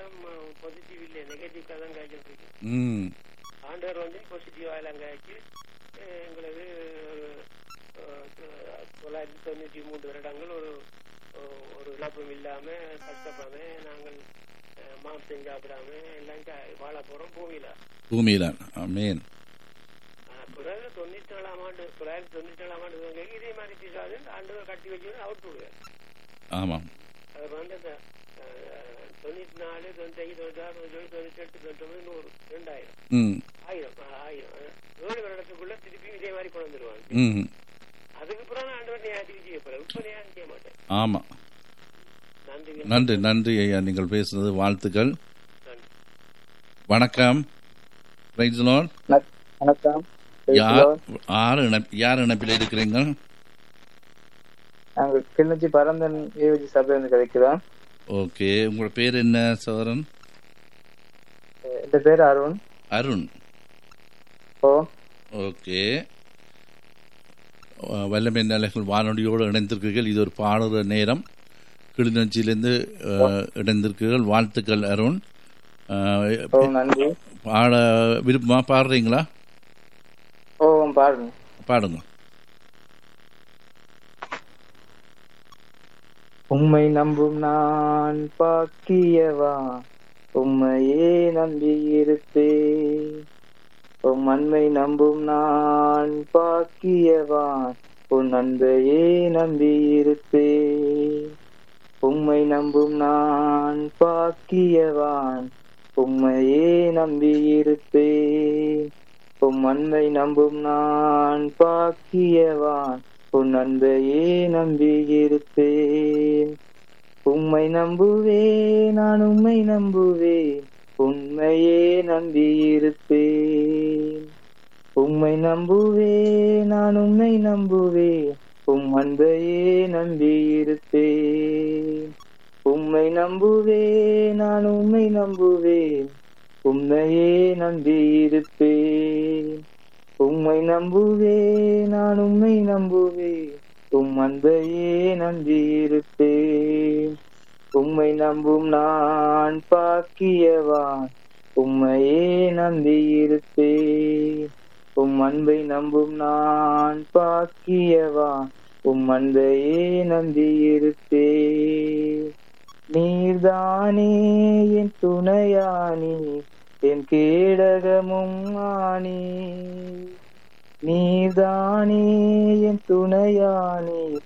யாரும் பாசிட்டிவ் இல்லை நெகட்டிவ் தான் காய்ச்சிட்டு இருக்கு ம் ஆண்டவர் வந்து பாசிட்டிவா எல்லாம் காய்ச்சி அஹ், எங்களுக்கு ஒரு அஹ், தொள்ளாயிரத்தி தொண்ணூற்றி மூன்று வருடங்கள் ஒரு அஹ், ஒரு இழப்பும் இல்லாம கஷ்டப்படாம நாங்கள் அஹ், மாம்சம் சாப்பிடாம எல்லாம் கா- வாழ போறோம் பூமியில பூமியில ஆமேன் ஆஹ், பிறகு தொண்ணூத்தி நாலாம் ஆண்டு தொள்ளாயிரத்தி தொண்ணூத்தி நாலாம் ஆண்டு துவங்கி இதே மாதிரி பிசாது ஆண்டவர் கட்டி வச்சு அவுட் விடுவார் ஆமாம் அவர் வந்து அந்த அஹ், தொண்ணூத்தி நாலு தொண்ணூத்தி தொண்ணூத்தி ஆறு தொண்ணூத்தி தொண்ணூத்தி எட்டு தொண்ணூத்தி ஒன்பது நூறு ரெண்டாயிரம் ம் ஆயிரம் ஆ, ஆயிரம் அஹ், ஏழு வருடத்துக்குள்ள திருப்பி இதே மாதிரி கொண்டு வந்துருவாங்க ம் அதுக்கு பிறகு நான் ஆண்டவர் நியாயத்துக்கு செய்யப்படுறேன் இப்ப நியாயம் செய்ய மாட்டேன் ஆமாம் நன்றி நன்றி நன்றி ஐயா நீங்கள் பேசுனது வாழ்த்துக்கள் நன்றி வணக்கம் Praise the Lord. வணக்கம் யார் யார் இணைப்- யார் இணைப்பில் இருக்கிறீங்க நாங்கள் கிளிநொச்சி பரந்தன் ஏவிஜி சபையிலிருந்து கிடைக்கிறோம் ஓகே உங்களோட பேர் என்ன சோதரன் என் பேர் அருண் அருண் ஓ ஓகே அஹ், வல்லமை நிலைகள் வானொலியோடு இணைந்திருக்கிறீர்கள் இது ஒரு பாடுற நேரம் கிளிநொச்சியிலிருந்து அஹ், இணைந்திருக்கிறீர்கள் வாழ்த்துக்கள் அருண் அஹ், ஓ நன்றி பாட விருப்பமா பாடுறீங்களா ஓ பாருங்க பாடுங்க உம்மை நம்பும் நான் பாக்கியவா உம்மையே நம்பியிருப்பேன் உம் அன்பை நம்பும் நான் பாக்கியவான் உன் அன்பையே நம்பியிருப்பேன் உம்மை நம்பும் நான் பாக்கியவான் உம்மையே நம்பியிருப்பேன் உம் அன்பை நம்பும் நான் பாக்கியவான் உன் அன்பையே நம்பியிருப்பேன் உம்மை நம்புவேன் நான் உம்மை நம்புவேன் உண்மையே நம்பியிருப்பேன் உம்மை நம்புவேன் நான் உம்மை நம்புவேன் உம் அன்பையே நம்பியிருப்பேன் உம்மை நம்புவேன் நான் உம்மை நம்புவேன் உம்மையே நம்பியிருப்பேன் உம்மை நம்புவேன் நான் உம்மை நம்புவேன் உம் அன்பையே நம்பியிருப்பேன் உம்மை நம்பும் நான் பாக்கியவான் உம்மையே நம்பியிருப்பேன் உம் அன்பை நம்பும் நான் பாக்கியவான் உம் அன்பையே நம்பியிருப்பேன் நீர்தானே என் துணையானி என் கேடகமும் ஆனி நீர்தானே என் துணையானி